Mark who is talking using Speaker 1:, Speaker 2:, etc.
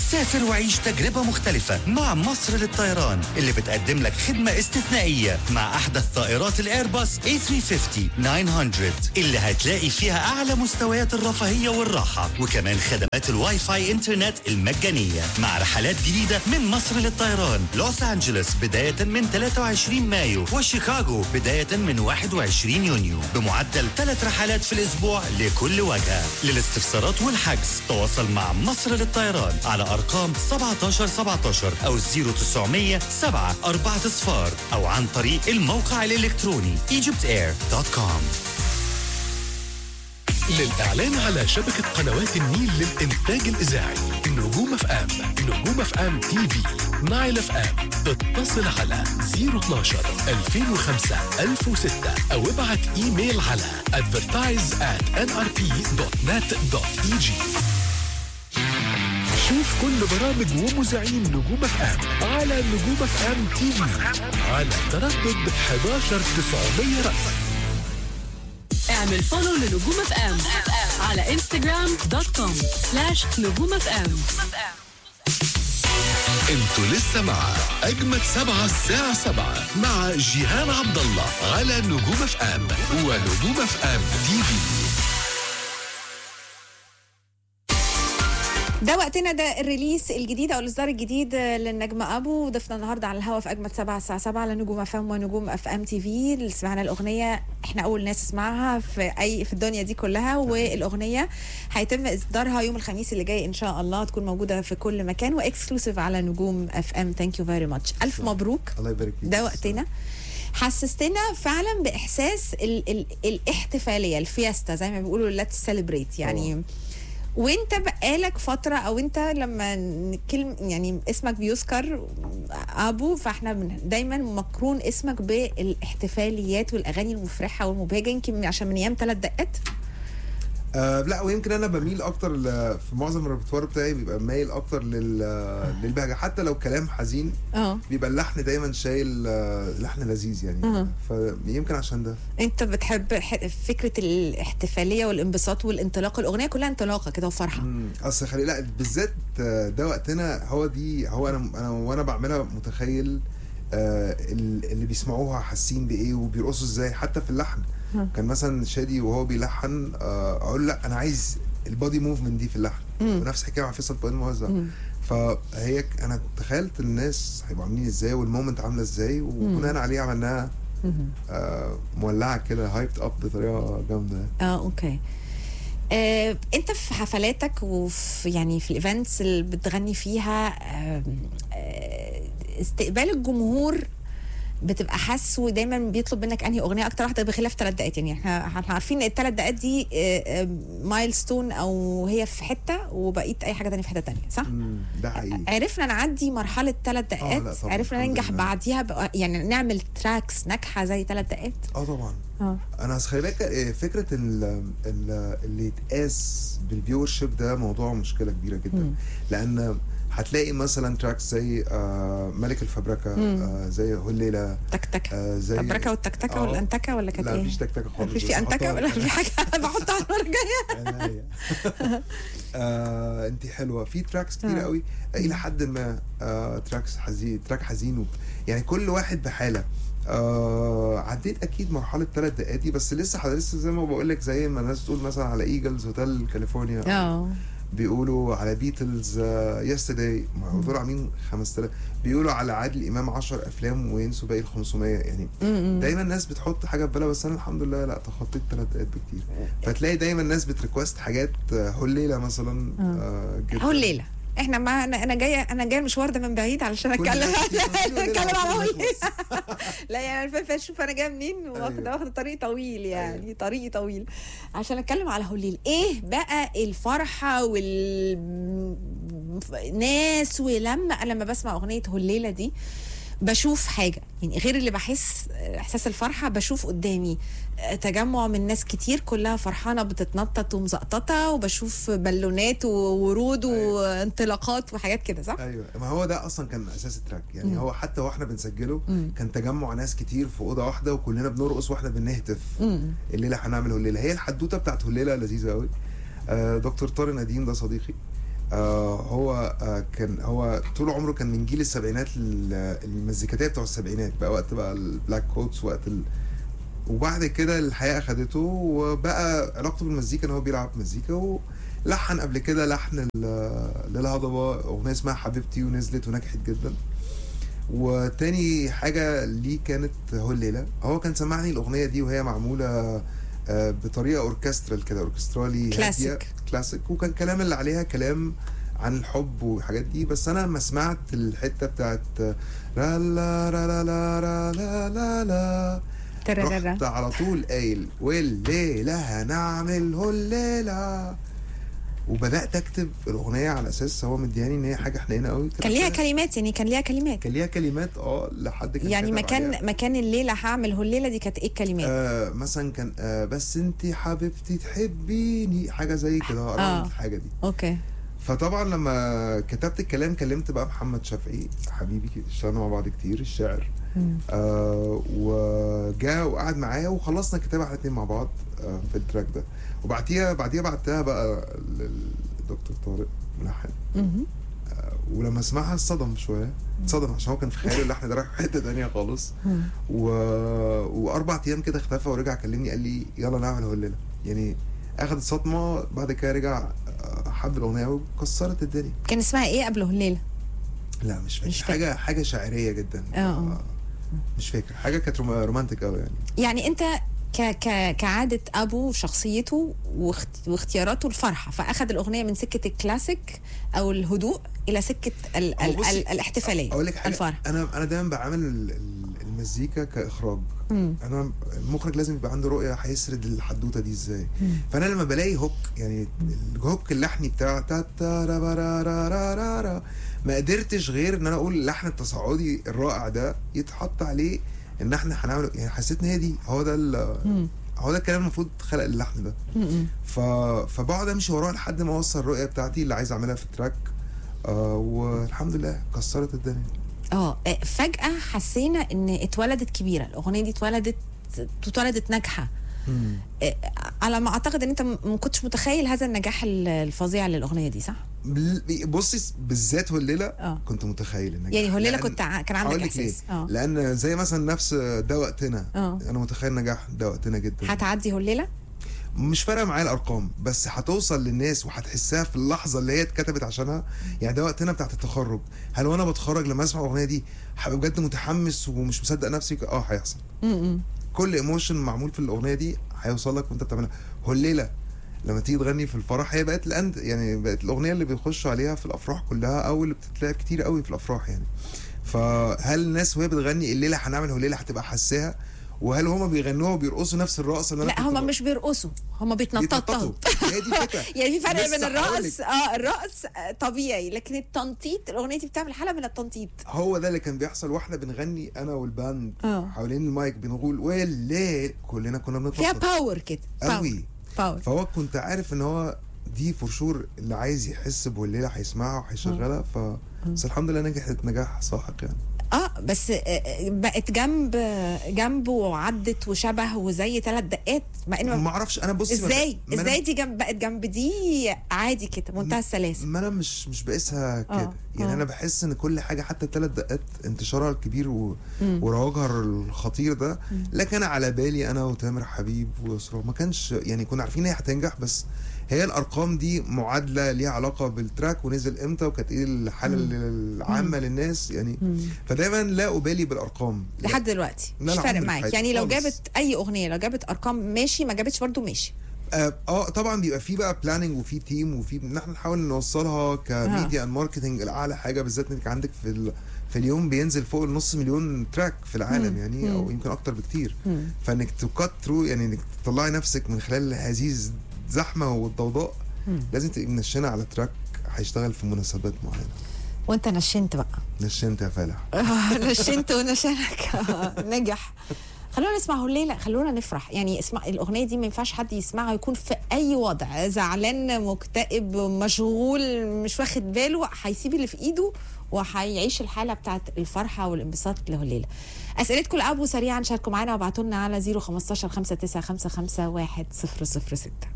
Speaker 1: سافر وعيش تجربة مختلفة مع مصر للطيران اللي بتقدم لك خدمة استثنائية مع أحدث طائرات الإيرباص A350-900 اللي هتلاقي فيها أعلى مستويات الرفاهية والراحة وكمان خدمات الواي فاي إنترنت المجانية مع رحلات جديدة من مصر للطيران لوس أنجلوس بداية من 23 مايو وشيكاغو بداية من 21 يونيو بمعدل ثلاث رحلات في الأسبوع لكل وجهة للاستفسارات والحجز تواصل مع مصر للطيران على أرقام 17 17 أو 0900 7 4 صفار أو عن طريق الموقع الإلكتروني egyptair.com
Speaker 2: للإعلان على شبكة قنوات النيل للإنتاج الإذاعي نجوم اف ام نجوم اف ام تي في نايل اف ام اتصل على 012 2005 1006 أو ابعت إيميل على advertise at nrp.net.eg شوف كل برامج ومذيعين نجوم اف ام على نجوم اف ام تي في على تردد 11900 رأس
Speaker 3: اعمل فولو لنجوم اف ام على انستغرام دوت كوم سلاش نجوم اف ام
Speaker 2: انتوا لسه مع اجمد سبعة الساعة سبعة مع جيهان عبد الله على نجوم اف ام ونجوم اف ام تي في
Speaker 4: ده وقتنا ده الريليس الجديد او الاصدار الجديد للنجم ابو ضفنا النهارده على الهوا في اجمد سبعة الساعه 7 على نجوم اف ام ونجوم اف ام تي في اللي سمعنا الاغنيه احنا اول ناس اسمعها في اي في الدنيا دي كلها والاغنيه هيتم اصدارها يوم الخميس اللي جاي ان شاء الله تكون موجوده في كل مكان واكسكلوسيف على نجوم اف ام ثانك يو فيري ماتش الف مبروك
Speaker 5: الله يبارك فيك
Speaker 4: ده وقتنا حسستنا فعلا باحساس ال ال الاحتفاليه الفيستا زي ما بيقولوا ليتس سيلبريت يعني
Speaker 5: طبعاً.
Speaker 4: وانت بقالك فتره او انت لما كلم يعني اسمك بيذكر ابو فاحنا بن- دايما مقرون اسمك بالاحتفاليات والاغاني المفرحه والمبهجه يمكن عشان من ايام ثلاث دقات
Speaker 5: آه لا ويمكن انا بميل اكتر ل- في معظم الريpertoire بتاعي بيبقى مايل اكتر لل للبهجه حتى لو كلام حزين
Speaker 4: اه
Speaker 5: بيبقى اللحن دايما شايل آه، لحن لذيذ يعني
Speaker 4: أها.
Speaker 5: فيمكن عشان ده
Speaker 4: انت بتحب ح- فكره الاحتفاليه والانبساط والانطلاق الاغنيه كلها انطلاقه كده وفرحه
Speaker 5: مم. اصل خلي لا بالذات آه، ده وقتنا هو دي هو انا انا وانا بعملها متخيل آه، ال- اللي بيسمعوها حاسين بايه وبيرقصوا ازاي حتى في اللحن كان مثلا شادي وهو بيلحن آه، اقول لا انا عايز البادي موفمنت دي في اللحن ونفس الحكايه مع فيصل فؤاد موزع فهي ك- انا تخيلت الناس هيبقوا عاملين ازاي والمومنت عامله ازاي وبناء عليه عملناها آه، مولعه كده هايبت اب بطريقه جامده
Speaker 4: اه اوكي آه، انت في حفلاتك وفي يعني في الايفنتس اللي بتغني فيها آم، آه، استقبال الجمهور بتبقى حاسه دايما بيطلب منك انهي اغنيه اكتر واحده بخلاف ثلاث دقائق يعني احنا احنا عارفين ان الثلاث دقائق دي مايل ستون او هي في حته وبقيت اي حاجه تانية في حته تانية صح؟
Speaker 5: مم، ده حقيقي
Speaker 4: عرفنا نعدي مرحله ثلاث
Speaker 5: لا
Speaker 4: دقائق
Speaker 5: طبعاً،
Speaker 4: عرفنا
Speaker 5: الحمد
Speaker 4: ننجح
Speaker 5: لله.
Speaker 4: بعديها بقى يعني نعمل تراكس ناجحه زي ثلاث دقائق
Speaker 5: اه طبعا
Speaker 4: اه
Speaker 5: انا أصل خلي بالك آه، فكره ال- ال- اللي يتقاس بالفيور شيب ده موضوع مشكله كبيره جدا لان هتلاقي مثلا تراكس زي آه، ملك الفبركه آه، زي هليله
Speaker 4: تكتكه
Speaker 5: آه، زي
Speaker 4: البركه والتكتكه
Speaker 5: آه.
Speaker 4: والانتكه ولا كانت
Speaker 5: لا
Speaker 4: ايه؟
Speaker 5: مفيش تكتكه خالص
Speaker 4: مفيش
Speaker 5: بس
Speaker 4: في انتكه
Speaker 5: هحطها
Speaker 4: ولا
Speaker 5: لك.
Speaker 4: في حاجه انا بحطها المره الجايه
Speaker 5: عينيا. آه، انت حلوه في تراكس كتير
Speaker 4: آه.
Speaker 5: قوي الى حد ما آه، تراكس حزين تراك حزين وب- يعني كل واحد بحاله آه عديت اكيد مرحله ثلاث دقائق دي بس لسه حد- لسه زي ما بقول لك زي ما الناس تقول مثلا على ايجلز هوتيل كاليفورنيا
Speaker 4: اه
Speaker 5: بيقولوا على بيتلز يسترداي دول عاملين 5000 بيقولوا على عادل امام 10 افلام وينسوا باقي ال 500 يعني دايما الناس بتحط حاجه في بالها بس انا الحمد لله لا تخطيت ثلاث دقائق بكتير فتلاقي دايما الناس بتريكوست حاجات آه، هليله مثلا آه، جدا
Speaker 4: هو الليله احنا ما انا انا جايه انا جايه المشوار ده من بعيد علشان
Speaker 5: كل
Speaker 4: اتكلم
Speaker 5: الناس بتقول ليلة
Speaker 4: اتكلم على
Speaker 5: عشان
Speaker 4: هو
Speaker 5: نخلص.
Speaker 4: الليلة. لا يعني الفكره فيها شوف انا جايه منين واخده
Speaker 5: أيوة.
Speaker 4: واخده طريق طويل يعني طريقي طويل عشان اتكلم على هوليل ايه بقى الفرحه والناس ولما أنا لما بسمع اغنيه هليله دي بشوف حاجه يعني غير اللي بحس احساس الفرحه بشوف قدامي تجمع من ناس كتير كلها فرحانه بتتنطط ومزقططه وبشوف بالونات وورود وانطلاقات وحاجات كده صح؟
Speaker 5: ايوه ما هو ده اصلا كان اساس التراك يعني هو حتى واحنا بنسجله كان تجمع ناس كتير في اوضه واحده وكلنا بنرقص واحنا بنهتف الليله هنعمل هليله هي الحدوته بتاعت هليله لذيذه قوي آه دكتور طارق نديم ده صديقي آه هو آه كان هو طول عمره كان من جيل السبعينات ال- المزيكاتيه بتوع السبعينات بقى وقت بقى البلاك كوتس وقت ال... وبعد كده الحياه اخدته وبقى علاقته بالمزيكا ان هو بيلعب مزيكا ولحن قبل كده لحن ل- للهضبه اغنيه اسمها حبيبتي ونزلت ونجحت جدا وتاني حاجه ليه كانت هو الليله هو كان سمعني الاغنيه دي وهي معموله آه، بطريقه اوركسترال كده اوركسترالي هادية،
Speaker 4: كلاسيك.
Speaker 5: كلاسيك وكان كلام اللي عليها كلام عن الحب والحاجات دي بس انا لما سمعت الحته بتاعت لا لا لا لا لا لا لا لا لا
Speaker 4: ترررر.
Speaker 5: رحت على طول قايل والليله هنعمل الليله وبدات اكتب الاغنيه على اساس هو مدياني ان هي حاجه حنينه قوي
Speaker 4: كان ليها كلمات يعني كان ليها كلمات
Speaker 5: كان ليها كلمات اه لحد كان
Speaker 4: يعني
Speaker 5: كاتب عليها.
Speaker 4: مكان مكان الليله هعمل هو الليله دي كانت ايه الكلمات
Speaker 5: آه مثلا كان آه بس انت حبيبتي تحبيني حاجه زي كده
Speaker 4: آه.
Speaker 5: آه. الحاجه دي
Speaker 4: اوكي
Speaker 5: فطبعا لما كتبت الكلام كلمت بقى محمد شفقي حبيبي اشتغلنا مع بعض كتير الشاعر آه وجاء وقعد معايا وخلصنا الكتابه احنا الاتنين مع بعض آه في التراك ده وبعديها بعديها بعتها بقى للدكتور طارق ملحن
Speaker 4: مهم.
Speaker 5: ولما سمعها اتصدم شويه اتصدم عشان هو كان في خياله اللحن ده رايح في حته تانيه خالص و... واربع ايام كده اختفى ورجع كلمني قال لي يلا نعمل هو الليله يعني اخد صدمه بعد كده رجع آه، حب الاغنيه وكسرت الدنيا
Speaker 4: كان اسمها ايه قبل هو الليله
Speaker 5: لا مش فاكر
Speaker 4: مش فاكر.
Speaker 5: حاجه حاجه شاعريه جدا
Speaker 4: آه، آه.
Speaker 5: مش فاكر حاجه كانت روما- رومانتك قوي يعني
Speaker 4: يعني انت ك ك كعاده ابو وشخصيته واخت... واختياراته الفرحه فاخذ الاغنيه من سكه الكلاسيك او الهدوء الى سكه ال...
Speaker 5: هو
Speaker 4: ال...
Speaker 5: بصي،
Speaker 4: ال... الاحتفاليه
Speaker 5: اقول لك حاجه
Speaker 4: الفرح
Speaker 5: انا انا دايما بعمل ال- ال- المزيكا كاخراج
Speaker 4: مم.
Speaker 5: انا المخرج لازم يبقى عنده رؤيه هيسرد الحدوته دي ازاي فانا لما بلاقي هوك يعني الهوك اللحني بتاع تا تا را با را را را را را ما قدرتش غير ان انا اقول اللحن التصاعدي الرائع ده يتحط عليه ان احنا هنعمل يعني حسيت ان هي دي هو ده ال- هو ده الكلام المفروض خلق اللحن ده
Speaker 4: م-م.
Speaker 5: ف... فبقعد امشي وراه لحد ما اوصل الرؤيه بتاعتي اللي عايز اعملها في التراك آه والحمد لله كسرت الدنيا
Speaker 4: اه آه، فجاه حسينا ان اتولدت كبيره الاغنيه دي اتولدت اتولدت ناجحه آه، على ما اعتقد ان انت م- ما كنتش متخيل هذا النجاح ال- الفظيع للاغنيه دي صح
Speaker 5: بال- بصي بالذات هوليله
Speaker 4: آه.
Speaker 5: كنت متخيل النجاح
Speaker 4: يعني هوليله
Speaker 5: لأن-
Speaker 4: كنت ع- كان
Speaker 5: هقول
Speaker 4: عندك
Speaker 5: لك ليه؟
Speaker 4: احساس اه
Speaker 5: لان زي مثلا نفس ده وقتنا
Speaker 4: آه.
Speaker 5: انا متخيل نجاح ده وقتنا جدا
Speaker 4: هتعدي هوليله
Speaker 5: مش فارقه معايا الارقام بس هتوصل للناس وهتحسها في اللحظه اللي هي اتكتبت عشانها يعني ده وقتنا بتاعت التخرج هل وانا بتخرج لما اسمع الاغنيه دي هبقى بجد متحمس ومش مصدق نفسي اه هيحصل
Speaker 4: م-م.
Speaker 5: كل ايموشن معمول في الاغنيه دي هيوصل لك وانت بتعملها هوليله لما تيجي تغني في الفرح هي بقت الاند يعني بقت الاغنيه اللي بيخشوا عليها في الافراح كلها او اللي بتتلعب كتير قوي في الافراح يعني فهل الناس وهي بتغني الليله هنعمل هوليله هتبقى حاساها وهل هما بيغنوها وبيرقصوا نفس الرقصه اللي انا
Speaker 4: لا
Speaker 5: كنت
Speaker 4: هما
Speaker 5: ب-
Speaker 4: مش بيرقصوا هما بيتنططوا
Speaker 5: بيتنططوا. هي دي الفكره
Speaker 4: يعني في فرق
Speaker 5: لسه
Speaker 4: بين
Speaker 5: هقولك.
Speaker 4: الرقص اه الرقص آه، طبيعي لكن التنطيط الاغنيه دي بتعمل حاله من التنطيط
Speaker 5: هو ده اللي كان بيحصل واحنا بنغني انا والباند
Speaker 4: آه.
Speaker 5: حوالين المايك بنقول والليل كلنا كنا
Speaker 4: فيها
Speaker 5: بنتنطط
Speaker 4: باور كده
Speaker 5: قوي
Speaker 4: باور
Speaker 5: فهو كنت عارف ان هو دي فور شور اللي عايز يحس بوليله هيسمعها وهيشغلها ف بس الحمد لله نجحت نجاح ساحق يعني
Speaker 4: اه بس آه، آه، بقت جنب جنبه وعدت وشبه وزي ثلاث دقات مع انه
Speaker 5: ما اعرفش انا بصي ما-
Speaker 4: ازاي
Speaker 5: ما أنا-
Speaker 4: ازاي دي جنب بقت جنب دي عادي كده منتهى السلاسه
Speaker 5: ما انا مش مش بقيسها كده
Speaker 4: آه،
Speaker 5: يعني
Speaker 4: آه.
Speaker 5: انا بحس ان كل حاجه حتى الثلاث دقات انتشارها الكبير و... ورواجها الخطير ده لكن على بالي انا وتامر حبيب ويسرا ما كانش يعني كنا عارفين هي هتنجح بس هي الارقام دي معادله ليها علاقه بالتراك ونزل امتى وكانت ايه الحاله العامه للناس يعني فدايما لا ابالي بالارقام
Speaker 4: لحد دلوقتي
Speaker 5: لا،
Speaker 4: مش
Speaker 5: لا،
Speaker 4: فارق
Speaker 5: عمري في
Speaker 4: معاك
Speaker 5: حياتي
Speaker 4: يعني لو
Speaker 5: خالص.
Speaker 4: جابت اي اغنيه لو جابت ارقام ماشي ما جابتش برضو ماشي
Speaker 5: اه آه، طبعا بيبقى في بقى بلاننج وفي تيم وفي ان احنا نحاول نوصلها كميديا اند ماركتنج الاعلى حاجه بالذات انك عندك في ال... في اليوم بينزل فوق النص مليون تراك في العالم يعني او يمكن اكتر بكتير فانك تكت ثرو يعني انك تطلعي نفسك من خلال هذه الزحمه والضوضاء لازم تبقي منشنه على تراك هيشتغل في مناسبات معينه
Speaker 4: وانت نشنت بقى
Speaker 5: نشنت يا فالح
Speaker 4: نشنت ونشنك نجح خلونا نسمع الليلة خلونا نفرح يعني اسمع الأغنية دي ما ينفعش حد يسمعها يكون في أي وضع زعلان مكتئب مشغول مش واخد باله هيسيب اللي في إيده وهيعيش الحالة بتاعت الفرحة والانبساط له الليلة أسئلتكم لأبو سريعا شاركوا معانا وابعتوا لنا على 015 5955 100 06